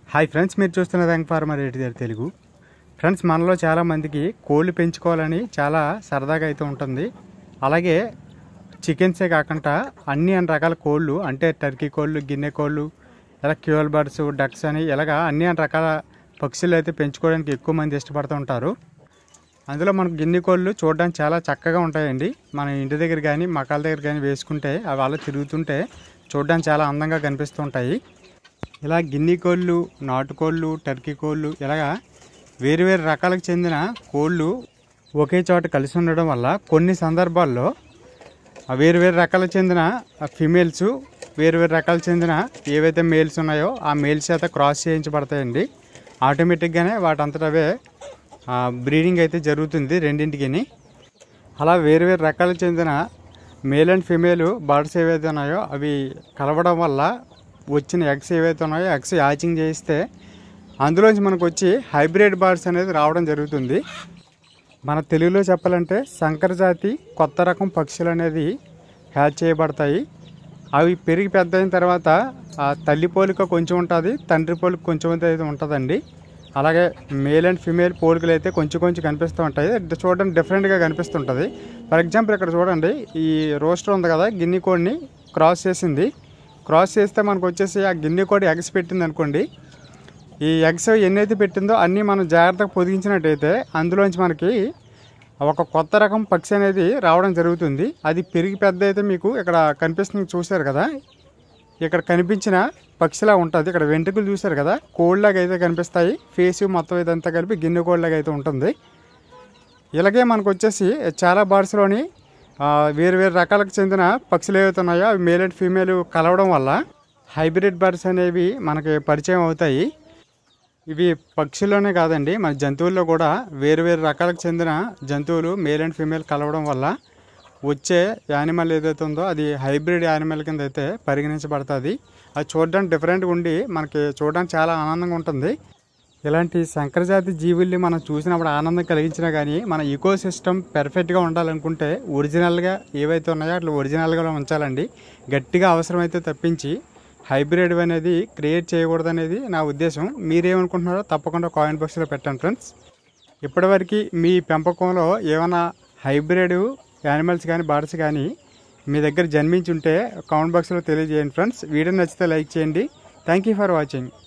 hi friends మీరు చూస్తున్న రంగ్ farmer rate గారి తెలుగు ఫ్రెండ్స్ మనలో చాలామందికి కోళ్ళు పెంచుకోవాలని చాలా సరదాగా అయితే ఉంటుంది అలాగే చికెన్సే కాకుండా అన్ని అన్ని రకాల కోళ్ళు అంటే టర్కీ కోళ్ళు గిన్నె కోళ్ళు ఇలా క్యూల్ బర్డ్స్ డక్స్ అని ఇలాగా అన్ని అన్ని రకాల పక్షులు అయితే పెంచుకోవడానికి ఎక్కువ మంది ఇష్టపడుతూ ఉంటారు అందులో మనకు గిన్నె కోళ్ళు చూడడానికి చాలా చక్కగా ఉంటాయండి మన ఇంటి దగ్గర కానీ మకాల దగ్గర కానీ వేసుకుంటే అవి అలా తిరుగుతుంటే చూడడానికి చాలా అందంగా కనిపిస్తూ ఉంటాయి ఇలా గిన్నె కోళ్ళు నాటుకోళ్ళు టర్కీ కోళ్ళు ఇలాగా వేరు వేరు రకాలకు చెందిన కోళ్ళు ఒకే చోట కలిసి ఉండడం వల్ల కొన్ని సందర్భాల్లో ఆ వేరు వేరు రకాలకు చెందిన ఫిమేల్స్ వేరు వేరు రకాలకు చెందిన ఏవైతే మేల్స్ ఉన్నాయో ఆ మేల్స్ చేత క్రాస్ చేయించబడతాయండి ఆటోమేటిక్గానే వాటంతట అవే బ్రీడింగ్ అయితే జరుగుతుంది రెండింటికి అలా వేరు వేరు రకాలకు చెందిన మేల్ అండ్ ఫిమేల్ బర్డ్స్ ఏవైతే ఉన్నాయో అవి కలవడం వల్ల వచ్చిన ఎగ్స్ ఏవైతే ఉన్నాయో ఎగ్స్ యాచింగ్ చేయిస్తే అందులోంచి మనకు వచ్చి హైబ్రిడ్ బర్డ్స్ అనేది రావడం జరుగుతుంది మన తెలుగులో చెప్పాలంటే సంకరజాతి కొత్త రకం పక్షులు అనేది హ్యాచ్ చేయబడతాయి అవి పెరిగి పెద్ద అయిన తర్వాత ఆ తల్లి పోలిక కొంచెం ఉంటుంది తండ్రి పోలిక కొంచెం అయితే ఉంటుందండి అలాగే మేల్ అండ్ ఫిమేల్ పోలికలు అయితే కొంచెం కొంచెం కనిపిస్తూ ఉంటాయి డి- చూడడానికి డిఫరెంట్గా కనిపిస్తుంటుంది ఫర్ ఎగ్జాంపుల్ ఇక్కడ చూడండి ఈ రోస్టర్ ఉంది కదా గిన్నె కోడిని క్రాస్ చేసింది క్రాస్ చేస్తే మనకు వచ్చేసి ఆ గిన్నె కోడి ఎగ్స్ పెట్టింది అనుకోండి ఈ ఎగ్స్ ఎన్నైతే పెట్టిందో అన్నీ మనం జాగ్రత్తగా పొదిగించినట్టయితే అందులోంచి మనకి ఒక కొత్త రకం పక్షి అనేది రావడం జరుగుతుంది అది పెరిగి పెద్ద అయితే మీకు ఇక్కడ కనిపిస్తుంది చూశారు కదా ఇక్కడ కనిపించిన పక్షిలా ఉంటుంది ఇక్కడ వెంట్రుకలు చూశారు కదా కోళ్ళలాగా అయితే కనిపిస్తాయి ఫేస్ మొత్తం ఇదంతా కలిపి గిన్నె కోళ్ళలాగా అయితే ఉంటుంది ఇలాగే మనకు వచ్చేసి చాలా బర్డ్స్లోని వేరు వేరు రకాలకు చెందిన పక్షులు ఏవైతే ఉన్నాయో అవి మేల్ అండ్ ఫీమేల్ కలవడం వల్ల హైబ్రిడ్ బర్డ్స్ అనేవి మనకి పరిచయం అవుతాయి ఇవి పక్షుల్లోనే కాదండి మన జంతువుల్లో కూడా వేరు వేరు రకాలకు చెందిన జంతువులు మేల్ అండ్ ఫీమేల్ కలవడం వల్ల వచ్చే యానిమల్ ఏదైతే ఉందో అది హైబ్రిడ్ యానిమల్ కింద అయితే పరిగణించబడుతుంది అది చూడడానికి డిఫరెంట్గా ఉండి మనకి చూడడానికి చాలా ఆనందంగా ఉంటుంది ఇలాంటి సంకరజాతి జీవుల్ని మనం చూసినప్పుడు ఆనందం కలిగించినా కానీ మన ఈకో సిస్టమ్ పెర్ఫెక్ట్గా ఉండాలనుకుంటే ఒరిజినల్గా ఏవైతే ఉన్నాయో అట్లా ఒరిజినల్గా ఉంచాలండి గట్టిగా అవసరమైతే తప్పించి హైబ్రిడ్ అనేది క్రియేట్ చేయకూడదు అనేది నా ఉద్దేశం మీరేమనుకుంటున్నారో తప్పకుండా కాయిన్ బాక్స్లో పెట్టండి ఫ్రెండ్స్ ఇప్పటివరకు మీ పెంపకంలో ఏమైనా హైబ్రిడ్ యానిమల్స్ కానీ బర్డ్స్ కానీ మీ దగ్గర జన్మించి ఉంటే కామెంట్ బాక్స్లో తెలియజేయండి ఫ్రెండ్స్ వీడియో నచ్చితే లైక్ చేయండి థ్యాంక్ యూ ఫర్ వాచింగ్